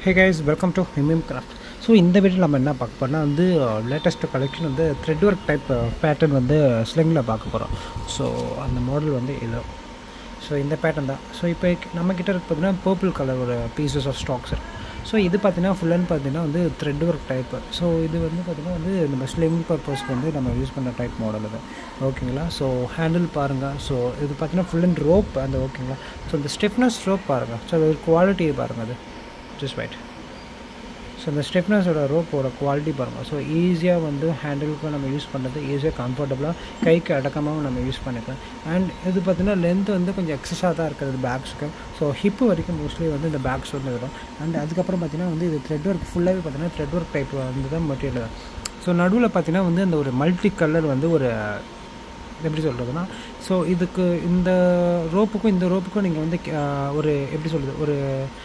hey guys welcome to ஹிமிம் craft so இந்த video நம்ம என்ன பார்க்க போறோம்னா வந்து லேட்டஸ்ட் கலெக்ஷன் வந்து த்ரெட் ஒர்க் டைப் பேட்டர்ன் வந்து ஸ்லிங்கில் பார்க்க போகிறோம் ஸோ அந்த மாடல் வந்து இது ஸோ இந்த பேட்டர்ன் தான் ஸோ இப்போ நம்மக்கிட்ட இருக்கு பார்த்தீங்கன்னா பர்பிள் கலர் ஒரு பீசஸ் ஆஃப் ஸ்டாக்ஸ் ஸோ இது பார்த்தீங்கன்னா ஃபுல் அண்ட் பார்த்தீங்கன்னா வந்து த்ரெட் ஒர்க் டைப்பு ஸோ இது வந்து பார்த்திங்கன்னா வந்து நம்ம ஸ்லிங் பர்பஸ்க்கு வந்து நம்ம யூஸ் பண்ணுற டைப் மாடல் இது ஓகேங்களா ஸோ ஹேண்டில் பாருங்கள் ஸோ இது பார்த்தீங்கன்னா ஃபுல் அண்ட் ரோப் அந்த ஓகேங்களா ஸோ இந்த ஸ்டிஃப்னஸ் ரோப் பாருங்கள் ஸோ அது குவாலிட்டி பாருங்கள் அது ஜஸ்ட் ரைட் ஸோ இந்த ஸ்டிஃப்னஸோட ரோப்போட குவாலிட்டி பாருங்கள் ஸோ ஈஸியாக வந்து ஹேண்டிலுக்கு நம்ம யூஸ் பண்ணுறது ஈஸியாக கம்ஃபர்டபுளாக கைக்கு அடக்கமாகவும் நம்ம யூஸ் பண்ணிக்கலாம் அண்ட் இது பார்த்திங்கன்னா லென்த் வந்து கொஞ்சம் எக்ஸஸாக தான் இருக்கிறது பேக்ஸுக்கு ஸோ ஹிப்பு வரைக்கும் மோஸ்ட்லி வந்து இந்த பேக்ஸ் வந்து வரும் அண்ட் அதுக்கப்புறம் பார்த்திங்கன்னா வந்து இது த்ரெட் ஒர்க் ஃபுல்லாகவே பார்த்திங்கன்னா த்ரெட் ஒர்க் டைப் வந்து தான் மெட்டீரியல் தான் ஸோ நடுவில் பார்த்திங்கன்னா வந்து அந்த ஒரு மல்டி கலர் வந்து ஒரு எப்படி சொல்கிறதுனா ஸோ இதுக்கு இந்த ரோப்புக்கும் இந்த ரோப்புக்கும் நீங்கள் வந்து ஒரு எப்படி சொல்கிறது ஒரு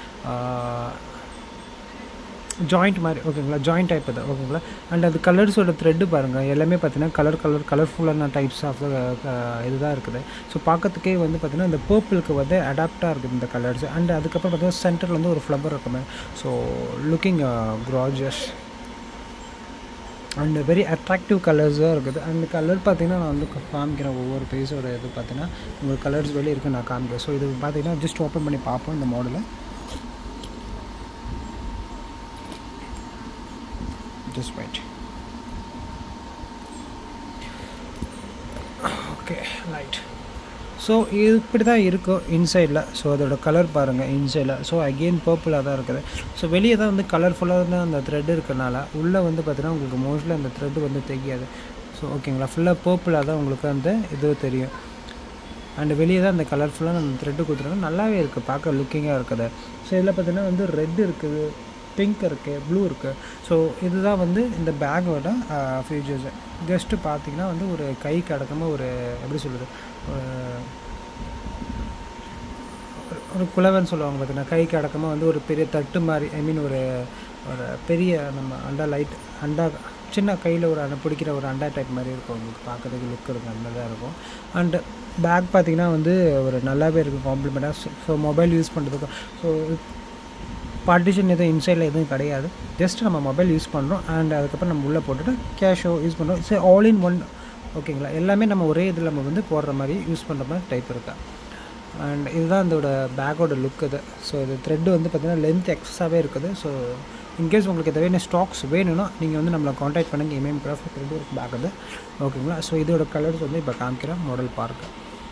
ஜாயிண்ட் மாதிரி ஓகேங்களா ஜாயிண்ட் டைப் அது ஓகேங்களா அண்ட் அது கலர்ஸோட த்ரெட்டு பாருங்கள் எல்லாமே பார்த்தீங்கன்னா கலர் கலர் கலர்ஃபுல்லான டைப்ஸ் ஆஃப் இதுதான் இருக்குது ஸோ பார்க்கறதுக்கே வந்து பார்த்திங்கன்னா இந்த பர்பிளுக்கு வந்து அடாப்டாக இருக்குது இந்த கலர்ஸ் அண்ட் அதுக்கப்புறம் பார்த்தீங்கன்னா சென்டரில் வந்து ஒரு ஃப்ளவர் இருக்குமே so looking gorgeous and very attractive கலர்ஸாக இருக்குது அண்ட் கலர் பார்த்தீங்கன்னா நான் வந்து காமிக்கிறேன் ஒவ்வொரு பீஸோட இது பார்த்தீங்கன்னா உங்களுக்கு கலர்ஸ் வெளியே இருக்குது நான் காமிக்கிறேன் ஸோ இது பார்த்தீங்கன்னா ஜஸ்ட் ஓப்பன் பண்ணி பார்ப்போம் இந்த மாடலை just wait okay light so இது இப்படி தான் இருக்கும் இன்சைடில் ஸோ அதோட கலர் பாருங்கள் இன்சைடில் ஸோ அகெயின் பர்பிளாக தான் இருக்குது ஸோ வெளியே தான் வந்து கலர்ஃபுல்லாக அந்த த்ரெட் இருக்கனால உள்ளே வந்து பார்த்தீங்கன்னா உங்களுக்கு மோஸ்ட்லி அந்த த்ரெட்டு வந்து தெரியாது ஸோ ஓகேங்களா ஃபுல்லாக பர்பிளாக தான் உங்களுக்கு அந்த இது தெரியும் அண்ட் வெளியே தான் அந்த கலர்ஃபுல்லாக அந்த த்ரெட்டு கொடுத்துருக்காங்க நல்லாவே இருக்குது பார்க்க லுக்கிங்காக இருக்குது ஸோ இதில் பார்த்தீங்கன்னா வந்து ரெட் இருக்குது பிங்க் இருக்குது ப்ளூ இருக்குது ஸோ இதுதான் வந்து இந்த பேக்கோட ஃபீச்சர்ஸு ஜஸ்ட்டு பார்த்தீங்கன்னா வந்து ஒரு கைக்கு அடக்கமாக ஒரு எப்படி சொல்கிறது ஒரு குலவன் சொல்லுவாங்க பார்த்தீங்கன்னா கைக்கு அடக்கமாக வந்து ஒரு பெரிய தட்டு மாதிரி ஐ மீன் ஒரு ஒரு பெரிய நம்ம அண்டா லைட் அண்டா சின்ன கையில் ஒரு அண்டை பிடிக்கிற ஒரு அண்டா டைப் மாதிரி இருக்கும் உங்களுக்கு பார்க்குறதுக்கு லுக் இருக்கும் அந்த தான் இருக்கும் அண்டு பேக் பார்த்திங்கன்னா வந்து ஒரு நல்லாவே இருக்கும் காம்ப்ளிமெண்ட்டாக ஸோ மொபைல் யூஸ் பண்ணுறதுக்கு ஸோ பார்ட்டிஷன் எதுவும் இன்சைடில் எதுவும் கிடையாது ஜஸ்ட் நம்ம மொபைல் யூஸ் பண்ணுறோம் அண்ட் அதுக்கப்புறம் நம்ம உள்ளே போட்டுட்டு கேஷோ யூஸ் பண்ணுறோம் இட்ஸ் ஆல் இன் ஒன் ஓகேங்களா எல்லாமே நம்ம ஒரே இதில் நம்ம வந்து போடுற மாதிரி யூஸ் பண்ணுற மாதிரி டைப் இருக்கா அண்ட் இதுதான் இதோட பேக்கோட லுக் இது ஸோ இது த்ரெட்டு வந்து பார்த்திங்கன்னா லென்த் எக்ஸஸாகவே இருக்குது ஸோ இன்கேஸ் உங்களுக்கு தேவையான ஸ்டாக்ஸ் வேணும்னா நீங்கள் வந்து நம்மளை காண்டாக்ட் பண்ணுங்கள் MM craft thread work bag அது ஓகேங்களா ஸோ இதோட கலர்ஸ் வந்து இப்போ காமிக்கிறேன் மாடல் பார்க்கு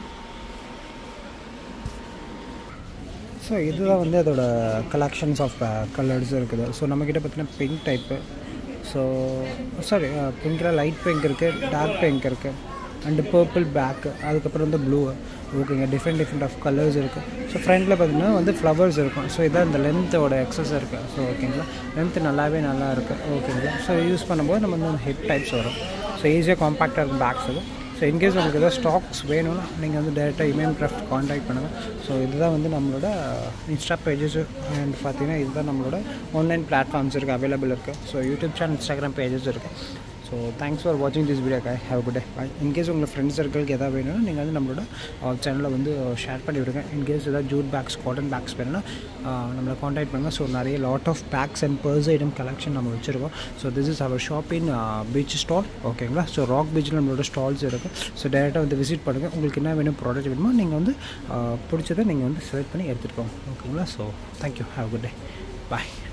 ஸோ இதுதான் வந்து அதோட கலெக்ஷன்ஸ் ஆஃப் கலர்ஸ் இருக்குது ஸோ நம்மக்கிட்ட பார்த்தீங்கன்னா பிங்க் டைப்பு ஸோ சாரி பிங்கில் லைட் பிங்க் இருக்குது டார்க் பிங்க் இருக்குது அண்டு பர்பிள் பேக்கு அதுக்கப்புறம் வந்து ப்ளூ ஓகேங்க டிஃப்ரெண்ட் டிஃப்ரெண்ட் ஆஃப் கலர்ஸ் இருக்குது ஸோ ஃப்ரண்ட்டில் பார்த்தீங்கன்னா வந்து ஃப்ளவர்ஸ் இருக்கும் ஸோ இதான் இந்த லென்த்தோட எக்ஸஸ் இருக்குது ஸோ ஓகேங்களா லென்த்து நல்லாவே நல்லா இருக்குது ஓகேங்களா ஸோ யூஸ் பண்ணும்போது நம்ம வந்து ஹெட் டைப்ஸ் வரும் ஸோ ஈஸியாக காம்பேக்டாக இருக்கும் பேக்ஸ் அது ஸோ இன்கேஸ் உங்களுக்கு எதாவது ஸ்டாக்ஸ் வேணும்னா நீங்கள் வந்து டேரெக்டாக இமேம் கிராஃப்ட் காண்டாக்ட் பண்ணுங்கள் ஸோ இதுதான் வந்து நம்மளோட இன்ஸ்டா பேஜஸ் அண்ட் பார்த்தீங்கன்னா இதுதான் நம்மளோட ஆன்லைன் பிளாட்ஃபார்ம்ஸ் இருக்குது அவைலபிள் இருக்குது so YouTube channel Instagram pages இருக்குது ஸோ தேங்க்ஸ் ஃபார் வாட்சிங் this video guys have good day bye in case உங்கள் ஃப்ரெண்ட்ஸ் சர்க்கிளுக்கு எதாவது வேணும்னா நீங்கள் வந்து நம்மளோட சேனலில் வந்து ஷேர் பண்ணி விடுங்க இன்கேஸ் ஏதாவது ஜூட் பேக்ஸ் காட்டன் பேக்ஸ் வேணும்னா நம்மளை காண்டாக்ட் பண்ணுங்கள் ஸோ நிறைய lot of bags and purse item collection நம்ம வச்சுருக்கோம் so this is our shop in beach stall ஓகேங்களா ஸோ ராக் பீச்சில் நம்மளோட ஸ்டால்ஸ் இருக்குது ஸோ டேரெக்டாக வந்து விசிட் பண்ணுங்கள் உங்களுக்கு என்ன வேணும் ப்ராடக்ட் வேணுமோ நீங்கள் வந்து பிடிச்சதை நீங்கள் வந்து செலக்ட் பண்ணி எடுத்துகிட்டு போங்க ஓகேங்களா so thank you have good day bye